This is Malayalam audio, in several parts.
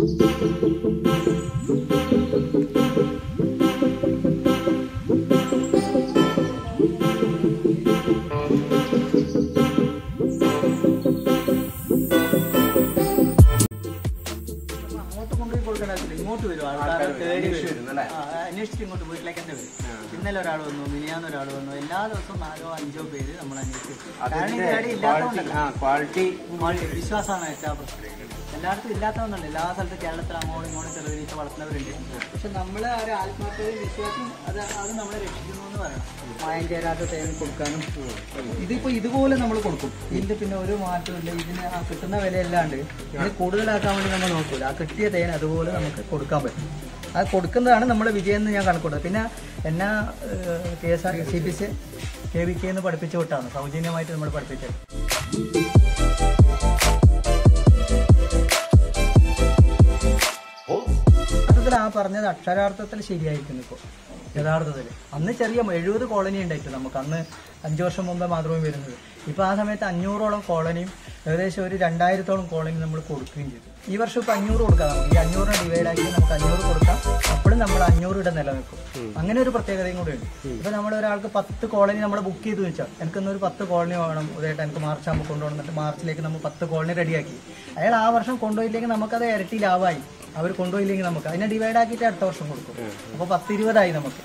അപ്പൊ അങ്ങോട്ട് കൊണ്ടുപോയി കൊടുക്കേണ്ട ആവശ്യമില്ല ഇങ്ങോട്ട് വരും ആൾക്കാർ ആൾക്കാര് തേടി അന്വേഷിച്ച് വരും വരും, അല്ലേ? ആ, അന്വേഷിച്ചിട്ട് ഇങ്ങോട്ട് വീട്ടിലേക്ക് തന്നെ വരും ഇന്നലെ ഒരാൾ വന്നു മിനിയാന്ന് ഒരാൾ വന്നു എല്ലാ ദിവസവും നാലോ അഞ്ചോ പേര് നമ്മൾ അന്വേഷിച്ചു കാരണം അതിന്റെ ഇത് ഇവിടെ ഇല്ലാത്തതുകൊണ്ടല്ല ആ ക്വാളിറ്റി ക്വാളിറ്റി വിശ്വാസമാണ് ഏറ്റവും പ്രശ്നം എല്ലായിടത്തും ഇല്ലാത്തതൊന്നുമല്ല എല്ലാ സ്ഥലത്തും കേരളത്തിൽ അങ്ങോട്ടും ഇങ്ങോട്ടും ചെറുതിരിച്ച് വളർത്തുന്നവരുണ്ട് പക്ഷെ നമ്മൾ ആ ഒരു ആത്മാർത്ഥതയും വിശ്വാസം അത് അത് നമ്മളെ രക്ഷിക്കുന്നു എന്ന് പറയണം മായം ചേരാത്ത തേൻ കൊടുക്കാനും ഇതിപ്പോ ഇതുപോലെ നമ്മൾ കൊടുക്കും ഇതിന്റെ പിന്നെ ഒരു മാറ്റവും ഇല്ല ഇതിന് ആ കിട്ടുന്ന വിലയല്ലാണ്ട് ഇത് കൂടുതലാക്കാൻ വേണ്ടി നമ്മൾ നോക്കൂല ആ കിട്ടിയ തേൻ അതുപോലെ നമുക്ക് കൊടുക്കാൻ പറ്റും അത് കൊടുക്കുന്നതാണ് നമ്മുടെ വിജയം എന്ന് ഞാൻ കണക്കൂട്ടുന്നത് പിന്നെ എന്നാ K S R C B C K V K എന്ന് പഠിപ്പിച്ചു വിട്ടാണ് സൗജന്യമായിട്ട് നമ്മൾ പഠിപ്പിച്ചത് യഥാർത്ഥത്തിൽ ആ പറഞ്ഞത് അക്ഷരാർത്ഥത്തിൽ ശരിയായിരിക്കുന്നു ഇപ്പോൾ യഥാർത്ഥത്തിൽ അന്ന് ചെറിയ എഴുപത് കോളനി ഉണ്ടായിട്ട് നമുക്ക് അന്ന് അഞ്ചു വർഷം മുമ്പേ മാത്രമേ വരുന്നത് ഇപ്പോൾ ആ സമയത്ത് അഞ്ഞൂറോളം കോളനിയും ഏകദേശം ഒരു രണ്ടായിരത്തോളം കോളനി നമ്മൾ കൊടുക്കുകയും ചെയ്തു ഈ വർഷം ഇപ്പോൾ അഞ്ഞൂറ് കൊടുക്കാം നമുക്ക് ഈ അഞ്ഞൂറിനെ ഡിവൈഡ് ആക്കി നമുക്ക് അഞ്ഞൂറ് കൊടുക്കാം അപ്പോഴും നമ്മൾ അഞ്ഞൂറിടെ നിലനിൽക്കും അങ്ങനെ ഒരു പ്രത്യേകതയും കൂടെ ഉണ്ട് ഇപ്പൊ നമ്മുടെ ഒരാൾക്ക് പത്ത് കോളനി നമ്മൾ ബുക്ക് ചെയ്തു വെച്ചാൽ എനിക്കൊന്നൊരു പത്ത് കോളനി വേണം ഉദയട്ട് എനിക്ക് മാർച്ച് ആകുമ്പോൾ കൊണ്ടുപോകണം എന്നിട്ട് മാർച്ചിലേക്ക് നമ്മൾ പത്ത് കോളനി റെഡിയാക്കി അയാൾ ആ വർഷം കൊണ്ടുപോയില്ലെങ്കിൽ നമുക്കത് ഇരട്ടി ലാഭമായി അവർ കൊണ്ടുപോയില്ലെങ്കിൽ നമുക്ക് അതിനെ ഡിവൈഡ് ആക്കിയിട്ട് അടുത്ത വർഷം കൊടുക്കും അപ്പോൾ പത്ത് ഇരുപതായി നമുക്ക്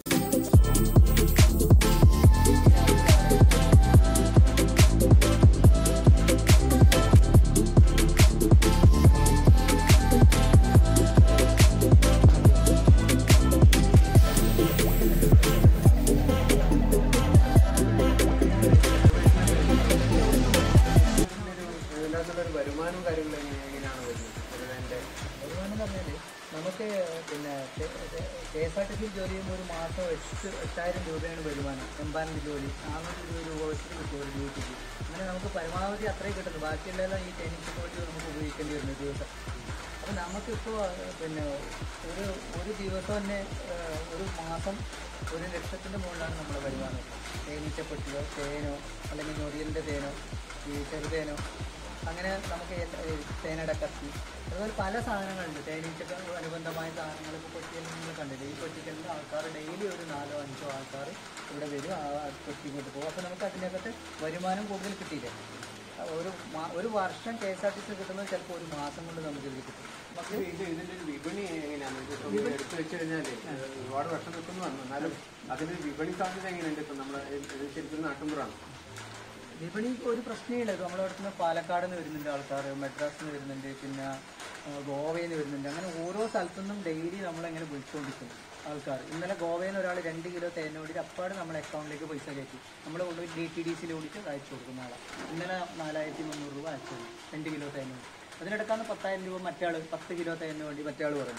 ഇതിനകത്തുള്ള ഒരു വരുമാനവും കാര്യങ്ങളും എങ്ങനെ- എങ്ങനെയാണ് വരുന്നത് ഇതിന്റെ വരുമാനം എന്ന് പറഞ്ഞാൽ നമുക്ക് പിന്നെ കെ എസ് ആർ ടി സിയിൽ ജോലി ചെയ്യുമ്പോൾ ഒരു മാസം എട്ട് എട്ടായിരം രൂപയാണ് വരുമാനം എംപാനൽ ജോലി നാനൂറ് ഇരുപത് രൂപ വെച്ചിട്ട് കിട്ടും ഒരു ഡ്യൂട്ടിക്ക് അങ്ങനെ നമുക്ക് പരമാവധി അത്രയും കിട്ടുന്നു ബാക്കിയുള്ളതെല്ലാം ഈ ടെനിക്ക് വേണ്ടി നമുക്ക് ഉപയോഗിക്കേണ്ടി വരുന്നു ദിവസം അപ്പം നമുക്കിപ്പോൾ പിന്നെ ഒരു ഒരു ദിവസം തന്നെ ഏഹ്, ഒരു മാസം ഒരു ലക്ഷത്തിൻ്റെ മുകളിലാണ് നമ്മുടെ വരുമാനം തേനീച്ചപ്പെട്ടിയോ തേനോ അല്ലെങ്കിൽ ഞൊറിയലിൻ്റെ തേനോ ഈ ചെറുതേനോ അങ്ങനെ നമുക്ക് എല്ലാ- ഈ തേനട കത്തി അതുപോലെ പല സാധനങ്ങളുണ്ട് തേനീച്ചക്ക് അനുബന്ധമായ സാധനങ്ങൾ ഇപ്പോൾ കൊച്ചിയിൽ നിങ്ങൾ കണ്ടില്ലേ ഈ കൊച്ചിക്കലിൽ ആൾക്കാർ ഡെയിലി ഒരു നാലോ അഞ്ചോ ആൾക്കാർ ഇവിടെ വരും ആ കൊച്ചി ഇങ്ങോട്ട് പോകും അപ്പോൾ നമുക്ക് അതിനകത്ത് വരുമാനം കൂടുതൽ കിട്ടിയില്ലേ ആ ഒരു മാ- ഒരു വർഷം K S R T C കിട്ടുന്നത് ചിലപ്പോൾ ഒരു മാസം കൊണ്ട് നമുക്ക് ഇത് കിട്ടും നമുക്ക് ഇത് ഇതിന്റെ ഒരു വിപണി എങ്ങനെയാണ് ഇതിപ്പോ എടുത്തു വെച്ച് കഴിഞ്ഞാല് ഒരുപാട് വർഷം നിൽക്കുന്നു പറഞ്ഞു എന്നാലും അതിന് വിപണി സാധ്യത എങ്ങനെയുണ്ട് ഇപ്പൊ നമ്മുടെ ഇത് ശരിക്കും നാട്ടുമ്പുറാണ് വിപണി ഒരു പ്രശ്നമേ ഇല്ല നമ്മുടെ അടുത്ത് നിന്ന് പാലക്കാട് നിന്ന് വരുന്നുണ്ട് ആൾക്കാർ മദ്രാസിൽ നിന്ന് വരുന്നുണ്ട് പിന്നെ ആ, ഗോവയിൽ നിന്ന് വരുന്നുണ്ട് അങ്ങനെ ഓരോ സ്ഥലത്തു നിന്നും ഡെയിലി നമ്മളങ്ങനെ വിളിച്ചുകൊണ്ടിരിക്കും ആൾക്കാർ ഇന്നലെ ഗോവയിൽ നിന്ന് ഒരാൾ രണ്ട് കിലോ തേൻ ഓടിയിട്ട് അപ്പാട് നമ്മുടെ അക്കൗണ്ടിലേക്ക് പൈസ കയറ്റി നമ്മൾ കൊണ്ടുപോയി ഡി ടി ഡി സിയിൽ ഓടിച്ച് അയച്ചു കൊടുക്കുന്ന ആളാണ് ഇന്നലെ നാലായിരത്തി മുന്നൂറ് രൂപ അയച്ചു കൊടുക്കും രണ്ട് കിലോ തേൻ ഓടി അതിനിടക്കാന്ന് പത്തായിരം രൂപ മറ്റാൾ പത്ത് കിലോ തേനിന് വേണ്ടി മറ്റാൾ പറഞ്ഞു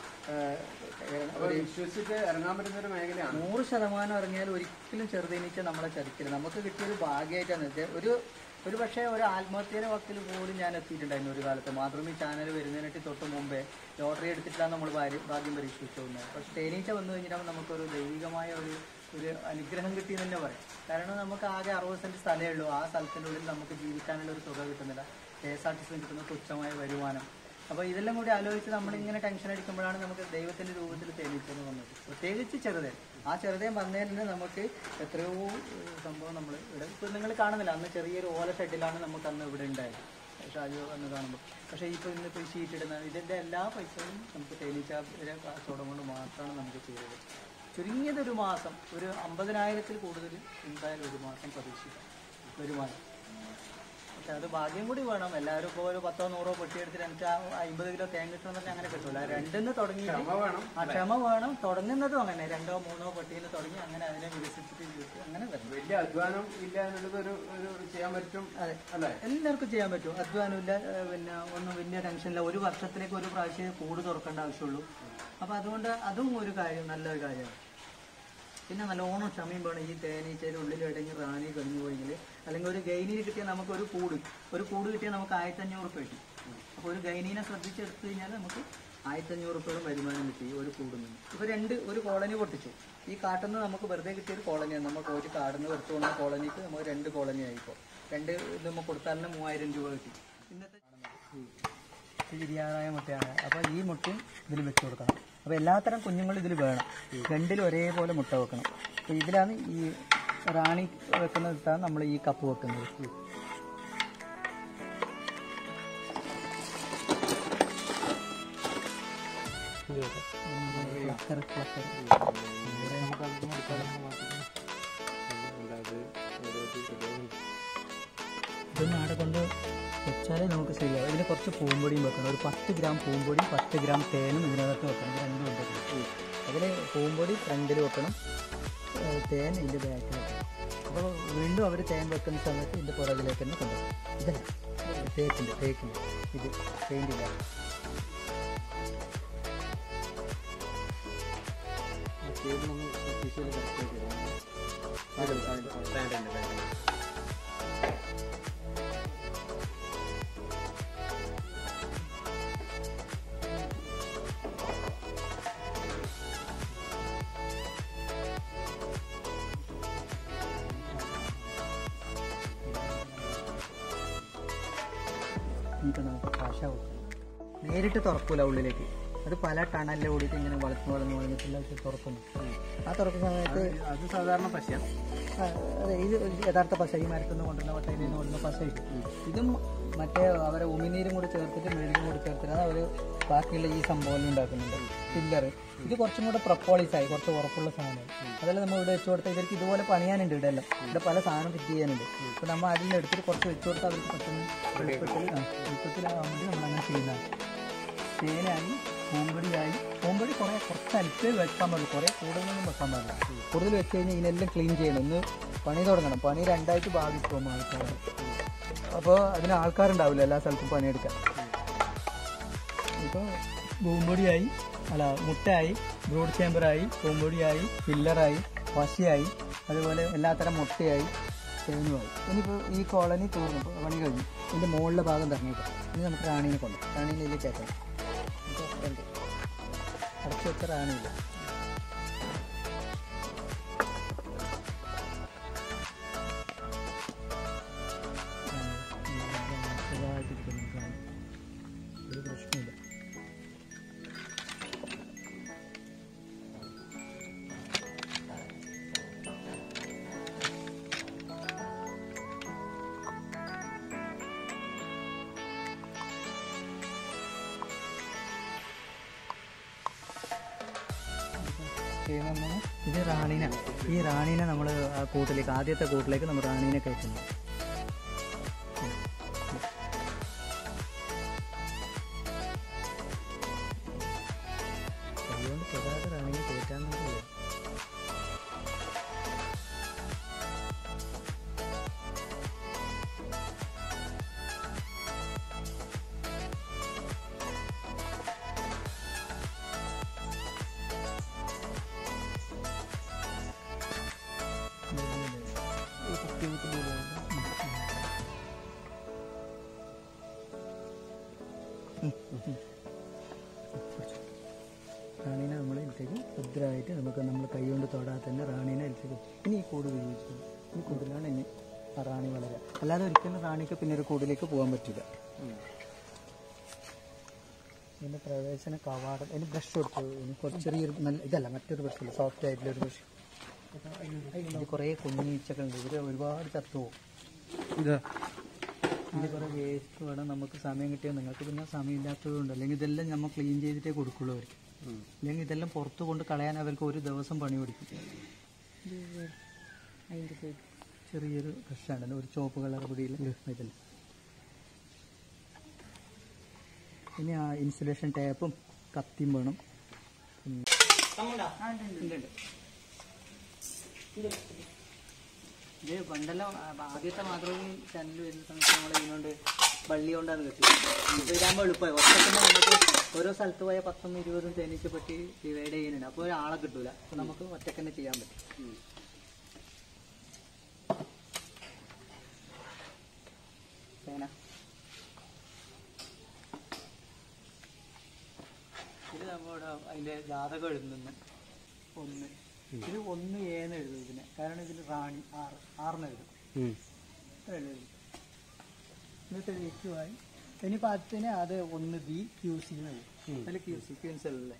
അപ്പൊ വിശ്വസിച്ച് ഇറങ്ങാൻ പറ്റുന്ന ഒരു മേഖലയാണ് നൂറ് ശതമാനം ഇറങ്ങിയാൽ ഒരിക്കലും ചെറുതേനീച്ച നമ്മളെ ചതിക്കില്ല നമുക്ക് കിട്ടിയൊരു ഭാഗ്യമായിട്ടാണ് ഇത് ഒരു ഒരു പക്ഷേ ഒരു ആത്മഹത്യയുടെ വക്കിൽ പോലും ഞാൻ എത്തിയിട്ടുണ്ടായിരുന്നു ഒരു കാലത്ത് മാത്രമേ ഈ ചാനൽ വരുന്നതിനായിട്ട് തൊട്ട് മുമ്പേ ലോട്ടറി എടുത്തിട്ടാണ് നമ്മൾ ഭാഗ്യ- ഭാഗ്യം പരീക്ഷിച്ചു പോകുന്നത് പക്ഷെ തേനീച്ച വന്നു കഴിഞ്ഞാൽ നമുക്കൊരു ദൈവികമായ ഒരു ഒരു അനുഗ്രഹം കിട്ടി തന്നെ പറയാം കാരണം നമുക്ക് ആകെ അറുപത് സെൻറ്റ് സ്ഥലമേ ഉള്ളൂ ആ സ്ഥലത്തിൻ്റെ ഉള്ളിൽ നമുക്ക് ജീവിക്കാനുള്ള ഒരു തുക കിട്ടുന്നില്ല കെ എസ് ആർ ടി സിന് കിട്ടുന്ന തുച്ഛമായ വരുമാനം അപ്പോൾ ഇതെല്ലാം കൂടി ആലോചിച്ച് നമ്മളിങ്ങനെ ടെൻഷൻ അടിക്കുമ്പോഴാണ് നമുക്ക് ദൈവത്തിന്റെ രൂപത്തിൽ തേനീച്ചെന്ന് വന്നത് പ്രത്യേകിച്ച് ചെറുതേ ആ ചെറുതേ വന്നതിന് നമുക്ക് എത്രയോ ഏഹ്, സംഭവം നമ്മൾ ഇവിടെ ഇപ്പോൾ നിങ്ങൾ കാണുന്നില്ല അന്ന് ചെറിയൊരു ഓല ഷെഡിലാണ് നമുക്ക് അന്ന് ഇവിടെ ഉണ്ടായത് ഷാജു അന്ന് കാണുമ്പോൾ പക്ഷേ ഇപ്പോൾ ഇന്നിപ്പോൾ ഈ ഷീറ്റ് ഇടുന്ന ഇതിൻ്റെ എല്ലാ പൈസയും നമുക്ക് തേനീച്ച കച്ചവടം കൊണ്ട് മാത്രമാണ് നമുക്ക് ചെയ്തത് ചുരുങ്ങിയത് ഒരു മാസം ഒരു അമ്പതിനായിരത്തിൽ കൂടുതൽ എന്തായാലും ഒരു മാസം പ്രതീക്ഷിക്കാം വരുമാനം പക്ഷെ അത് ഭാഗ്യം കൂടി വേണം എല്ലാവരും ഇപ്പോൾ ഒരു പത്തോ നൂറോ പൊട്ടി എടുത്തിട്ട് എനിക്ക് ആ അമ്പത് കിലോ തേങ്ങ കിട്ടണമെന്ന് പറഞ്ഞാൽ അങ്ങനെ കിട്ടില്ല രണ്ടിന്ന് തുടങ്ങി ക്ഷമ വേണം ആ ക്ഷമ വേണം തുടങ്ങുന്നതും അങ്ങനെ രണ്ടോ മൂന്നോ പൊട്ടിയിൽ തുടങ്ങി അങ്ങനെ അതിനെ വികസിപ്പിച്ച് വികസിച്ച് അങ്ങനെ വരണം വലിയ അധ്വാനം ഇല്ല എന്നുള്ളത് ഒരു ഒരു ചെയ്യാൻ പറ്റും അതെ അല്ലേ എല്ലാവർക്കും ചെയ്യാൻ പറ്റും അധ്വാനമില്ല ഏഹ് പിന്നെ ഒന്നും വലിയ ടെൻഷനില്ല ഒരു വർഷത്തിലേക്ക് ഒരു പ്രാവശ്യം കൂട് തുറക്കേണ്ട ആവശ്യമുള്ളൂ അപ്പോൾ അതുകൊണ്ട് അതും ഒരു കാര്യം നല്ലൊരു കാര്യമാണ് പിന്നെ നല്ലോണം ക്ഷമയും വേണം ഈ തേനീച്ചയുടെ ഉള്ളിൽ ഇടങ്ങി റാണി കഴിഞ്ഞു പോയെങ്കിൽ അല്ലെങ്കിൽ ഒരു ഗൈനിന് കിട്ടിയാൽ നമുക്ക് ഒരു കൂട് ഒരു കൂട് കിട്ടിയാൽ നമുക്ക് ആയിരത്തഞ്ഞൂറ് റുപ്യ കിട്ടും അപ്പോൾ ഒരു ഗൈനീനെ ശ്രദ്ധിച്ചെടുത്ത് കഴിഞ്ഞാൽ നമുക്ക് ആയിരത്തഞ്ഞൂറ് റുപ്യോളം വരുമാനം കിട്ടി ഈ ഒരു കൂടിൽ നിന്ന് ഇപ്പോൾ രണ്ട് ഒരു കോളനി പൊട്ടിച്ചു ഈ കാട്ടിൽ നിന്ന് നമുക്ക് വെറുതെ കിട്ടിയ ഒരു കോളനിയാണ് നമ്മൾ പോയിട്ട് കാടിൽ നിന്ന് എടുത്തു കൊണ്ട കോളനിക്ക് നമുക്ക് രണ്ട് കോളനി ആയിപ്പോൾ രണ്ട് ഇത് നമുക്ക് കൊടുത്താലിന് മൂവായിരം രൂപ കിട്ടി ഇന്നത്തെ ഇത് വിരിയാറായ മുട്ടയാണ് അപ്പോൾ ഈ മുട്ടയും ഇതിൽ വെച്ച് കൊടുക്കണം അപ്പോൾ എല്ലാത്തരം കുഞ്ഞുങ്ങളും ഇതിൽ വേണം രണ്ടിലും ഒരേപോലെ മുട്ട വെക്കണം അപ്പോൾ ഇതിലാണ് ഈ റാണി വെക്കുന്ന സ്ഥലത്താണ് നമ്മൾ ഈ കപ്പ് വെക്കുന്നത് ക്ലക്കർ ക്ലക്കർ ഇതൊന്നും അവിടെ കൊണ്ട് വെച്ചാലേ നമുക്ക് ശരിയാവും ഇതിന് കുറച്ച് പൂമ്പൊടിയും വെക്കണം ഒരു പത്ത് ഗ്രാം പൂമ്പൊടിയും പത്ത് ഗ്രാം തേനും ഇതിനകത്ത് വെക്കണം ഇത് രണ്ടും ഉണ്ട് അതിൽ പൂമ്പൊടി ഫ്രണ്ടിൽ വെക്കണം ഏഹ് തേൻ ഇതിൻ്റെ ബാക്കിൽ വെക്കണം അപ്പോൾ വീണ്ടും അവർ തേൻ വെക്കുന്ന സമയത്ത് ഇതിൻ്റെ പുറകിലേക്ക് തന്നെ കൊണ്ടുപോകും ഇതല്ല തേക്കിൻ്റെ തേക്കിൻ്റെ ഇത് പെയിൻറ്റില്ല എന്നിട്ട് നമുക്ക് പശ വെക്കണം നേരിട്ട് തുറക്കൂല ഉള്ളിലേക്ക് അത് പല ടണലിൽ ഓടിയിട്ട് ഇങ്ങനെ വളർന്നു വളർന്ന് വളർന്നിട്ടുള്ള ഇത് തുറക്കുന്നു ആ തുറക്കുന്ന സമയത്ത് അത് സാധാരണ പശയാണ് ആ, അതെ ഇത് ഒരു യഥാർത്ഥ പശ ഈ മരത്തിൽ നിന്ന് കൊണ്ടുവന്ന വട്ടയിൽ നിന്ന് കൊണ്ടുവന്ന പശ ഇത് ഇതും മറ്റേ അവരെ ഉമിനീരും കൂടി ചേർത്തിട്ട് മെഴുകും കൂടി ചേർത്തിട്ടാണ് അവർ ബാക്കിയുള്ള ഈ സംഭവം ഉണ്ടാക്കുന്നുണ്ട് ഫില്ലർ ഇത് കുറച്ചും കൂടെ പ്രപ്പോളിസ് ആയി കുറച്ച് ഉറപ്പുള്ള സാധനം അതെല്ലാം നമ്മൾ ഇവിടെ വെച്ച് കൊടുത്താൽ ഇവർക്ക് ഇതുപോലെ പണിയാനുണ്ട് ഇവിടെ എല്ലാം ഇവിടെ പല സാധനം ഫിറ്റ് ചെയ്യാനുണ്ട് അപ്പോൾ നമ്മൾ അതിൽ നിന്ന് എടുത്തിട്ട് കുറച്ച് വെച്ച് കൊടുത്താൽ അവർക്ക് പെട്ടെന്ന് എളുപ്പത്തിൽ ആ, എളുപ്പത്തിലാവാൻ വേണ്ടി നമ്മൾ അങ്ങനെ ചെയ്യുന്നതാണ് തേനായി പൂമ്പൊടിയായി പൂമ്പൊടി കുറേ കുറച്ച് അല്പേ വെക്കാൻ പാടുള്ളൂ കുറേ കൂടുതലൊന്നും വെക്കാൻ പാടില്ല കൂടുതൽ വെച്ച് കഴിഞ്ഞാൽ ഇതിനെല്ലാം ക്ലീൻ ചെയ്യണം ഒന്ന് പണി തുടങ്ങണം പണി രണ്ടായിട്ട് ഭാഗിച്ചു പോകും ആൾക്കാർ അപ്പോൾ അതിന് ആൾക്കാരുണ്ടാവില്ല എല്ലാ സ്ഥലത്തും പണിയെടുക്കാൻ ഇപ്പോൾ പൂമ്പൊടിയായി അല്ല മുട്ടയായി ബ്രോഡ് ചേമ്പറായി പൂമ്പൊടിയായി ഫില്ലറായി പശയായി അതുപോലെ എല്ലാത്തരം മുട്ടയായി തേനുമായി ഇനിയിപ്പോൾ ഈ കോളനി തീർന്നു ഇപ്പോൾ പണി കഴിഞ്ഞു ഇതിൻ്റെ മുകളിലെ ഭാഗം തറങ്ങിയിട്ട് ഇനി നമുക്ക് റാണീനെ കൊണ്ട് റാണീനെ ഇതിൽ കയറ്റണം ഇത് ഉണ്ട്. അടച്ചു വെച്ച റാണിയില്ല സുഖമായിട്ടിരിക്കുന്നു റാണി. ഒരു പ്രശ്നമില്ല ചെയ്യുന്നതെന്ന് ഇത് റാണീനെ ഈ റാണീനെ നമ്മൾ ആ കൂട്ടിലേക്ക് ആദ്യത്തെ കൂട്ടിലേക്ക് നമ്മൾ റാണീനെ കയറ്റുന്നു അതുകൊണ്ട് തൊടാതെ റാണീനെ കയറ്റാൻ വേണ്ടി ഈ കുത്തി കുത്തി പോലെയുണ്ട്. ഉം. ഉം, ഉം. പിടിച്ചോ. റാണീനെ നമ്മൾ ഇതിലേക്ക് ഭദ്രമായിട്ട് നമുക്ക് നമ്മൾ കൈ കൊണ്ട് തൊടാതെ തന്നെ റാണീനെ ഇതിലേക്ക് ഇനി ഈ കൂട് വിരിയിച്ചു ഈ കൂടിലാണ് ഇനി ആ റാണി വളരുക അല്ലാതെ ഒരിക്കലും റാണിക്ക് പിന്നെ ഒരു കൂടിലേക്ക് പോകാൻ പറ്റില്ല ഇതിൻ്റെ പ്രവേശന കവാടം ഇനി ബ്രഷ് കൊടുത്തു ഇനി കുറച്ച് ചെറിയൊരു നല്ല ഇതല്ല മറ്റൊരു ബ്രഷ് സോഫ്റ്റ് ആയിട്ടുള്ള ഒരു ബ്രഷ് ഇത് കുറേ കുഞ്ഞീച്ചകളുണ്ട് ഇവർ ഒരുപാട് ചത്തു പോകും ഇത് ഇതിൽ കുറേ വേസ്റ്റ് വേണം നമുക്ക് സമയം കിട്ടിയാൽ നിങ്ങൾക്ക് പിന്നെ സമയമില്ലാത്തതുകൊണ്ട് അല്ലെങ്കിൽ ഇതെല്ലാം നമ്മൾ ക്ലീൻ ചെയ്തിട്ടേ കൊടുക്കുള്ളൂ അവർക്ക് അല്ലെങ്കിൽ ഇതെല്ലാം പുറത്ത് കൊണ്ട് കളയാൻ അവർക്ക് ഒരു ദിവസം പണി പിടിക്കും അതിൻ്റെ ചെറിയൊരു ബ്രഷാണ് ഒരു ചുവപ്പ് കളർ പൊടിയിൽ ഇതിൽ പിന്നെ ആ ഇൻസുലേഷൻ ടേപ്പും കത്തിയും വേണം പിന്നെ- ഉണ്ട്, ഉണ്ട്. ഇത് പണ്ടെല്ലാം ആ, ആദ്യത്തെ മാതൃഭൂമി ചാനൽ വരുന്ന സമയത്ത് നമ്മൾ ഇതിനോണ്ട് വള്ളി കൊണ്ടാണ് കെട്ടിയത് ഇപ്പൊ ഇതാകുമ്പോൾ എളുപ്പമായി ഒറ്റ നമുക്ക് ഓരോ സ്ഥലത്ത് പോയ പത്തൊന്നും ഇരുപതും തേനീച്ച പറ്റി ഡിവൈഡ് ചെയ്യാനുണ്ട് അപ്പോൾ ഒരാളെ കിട്ടൂല അപ്പൊ നമുക്ക് ഒറ്റക്ക് തന്നെ ചെയ്യാൻ പറ്റും പേന ഇത് നമ്മളിവിടെ അതിന്റെ ജാതകം എഴുതുന്നു ഒന്ന് ഇത് ഒന്ന് ഏന്ന് എഴുതും ഇതിനെ കാരണം ഇതിൽ റാണി ആറ് ആറിന് എഴുതും ഇത്ര എഴുതും ഇന്നത്തെ വീക്കുമായി ഇനി പത്തിന് അത് ഒന്ന് ബി ക്യൂ സി അതിൽ ക്യൂ സീക്വൻസ് അല്ലേ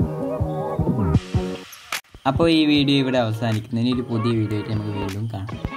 അപ്പോൾ ഈ വീഡിയോ ഇവിടെ അവസാനിക്കുന്നു ഇനി ഒരു പുതിയ വീഡിയോ ആയിട്ട് നമുക്ക് വീണ്ടും കാണാം